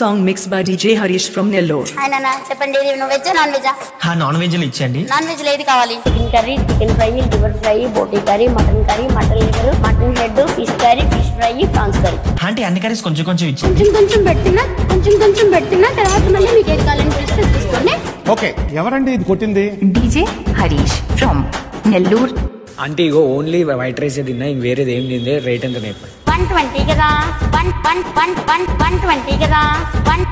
Song mixed by DJ Harish from Nellore. ఆయన నా చెప్పండి ఇది నువ్వు వెజ్జా నాన్ వెజ్జా ఆ నాన్ వెజ్లు ఇచ్చండి నాన్ వెజ్ ఏది కావాలి chicken curry chicken fry liver fry బోటీ curry mutton curry mutton liver mutton head fish curry fish fry prawns curry aunty అన్ని కర్రీస్ కొంచెం కొంచెం ఇచ్చింది కొంచెం కొంచెం పెట్టినా కొంచెం కొంచెం పెట్టినా తర్వాత మళ్ళీ మీకు ఏది కావాలని తెలిస్తే తీసుకోండి ఓకే ఎవరండి ఇది కొట్టింది DJ Harish from Nellore. అంటే ఇగో ఓన్లీ వైట్ రైస్ తిన్నా ఇంక వేరేది ఏం తిందే రేట్ ఎంత నేర్పండి వన్ ట్వంటీ కదా one one one one one twenty కదా వన్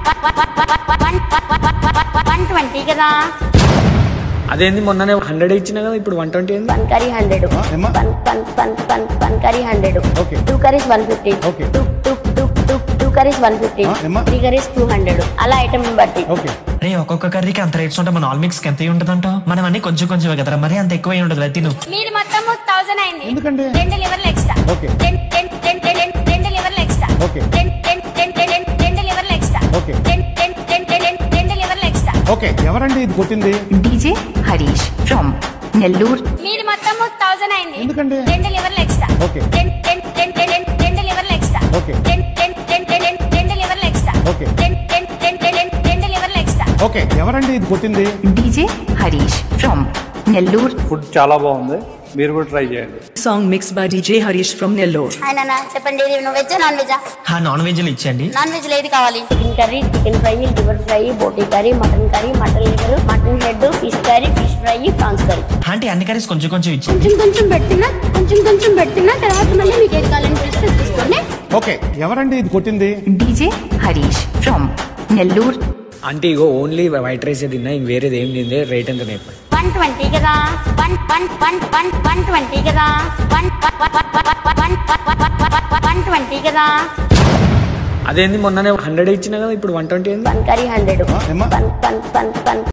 వన్ ట్వంటీ కదా అదేంది మొన్ననే హండ్రెడ్ ఇచ్చినా కదా ఇప్పుడు వన్ ట్వంటీ ఏంది వన్ కర్రీ హండ్రెడ్ ఏమ్మా? One one one one one curry hundred Okay. Two curries one fifty Okay. Two two two two two curries one fifty ఆ, ఏమ్మా? త్రీ కర్రీస్ టూ హండ్రెడ్ అలా item బట్టి okay రే ఒక్కొక్క కర్రీకి అంత రేట్స్ ఉంటే మన ఆల్ మిక్స్ ఎంత ఉంటుందంట మనం అన్ని కొంచెం కొంచెం కదరా మరి అంత ఎక్కువ ఉండదు తిను మీరు మొత్తం థౌసండ్ అయింది ఎందుకండి? రెండు లివర్లు ఎక్స్ట్రా ఓకే. రెండు రెండు రెండు రెండు రెండు లివర్లు ఎక్స్ట్రా ఓకే. రెండు రెండు రెండు రెండు రెండు లివర్లు ఎక్స్ట్రా ఓకే. రెండు రెండు రెండు రెండు రెండు లివర్లు ఎక్స్ట్రా ఓకే ఎవరండి ఇది కొట్టింది DJ Harish from Nellore. మీరు మొత్తం థౌసండ్ అయింది ఎందుకండి? రెండు లివర్లు ఎక్స్ట్రా ఓకే. రెండు రెండు రెండు రెండు రెండు లివర్లు ఎక్స్ట్రా ఓకే. రెండు రెండు రెండు రెండు రెండు లివర్లు ఎక్స్ట్రా ఓకే. రెండు రెండు రెండు రెండు రెండు లివర్లు ఎక్స్ట్రా ఓకే ఎవరండి ఇది కొట్టింది DJ Harish from Nellore. Food చాలా బాగుంది మీరు కూడా ట్రై చేయండి Song mixed by DJ Harish from Nellore. ఆయన నా చెప్పండి ఇది నువ్వు వెజ్జా నాన్ వెజ్జా ఆ నాన్ వెజ్లు ఇచ్చండి నాన్ వెజ్ ఏది కావాలి chicken curry chicken fry liver fry బోటీ curry mutton curry mutton liver mutton head fish curry fish fry prawns curry aunty అన్ని కర్రీస్ కొంచెం కొంచెం ఇచ్చింది కొంచెం కొంచెం పెట్టినా కొంచెం కొంచెం పెట్టినా తర్వాత మళ్ళీ మీకు ఏది కావాలని తెలిస్తే తీసుకోండి ఓకే ఎవరండి ఇది కొట్టింది DJ Harish from Nellore. అంటే ఇగో ఓన్లీ వైట్ రైస్ తిన్నా ఇంక వేరేది ఏం తిందే రేట్ ఎంత నేర్పండి వన్ ట్వంటీ కదా one one one one one twenty కదా వన్ వన్ వన్ ట్వంటీ కదా అదేంది మొన్ననే హండ్రెడ్ ఇచ్చినా కదా ఇప్పుడు వన్ ట్వంటీ ఏంది వన్ కర్రీ హండ్రెడ్ ఏమ్మా? One one one one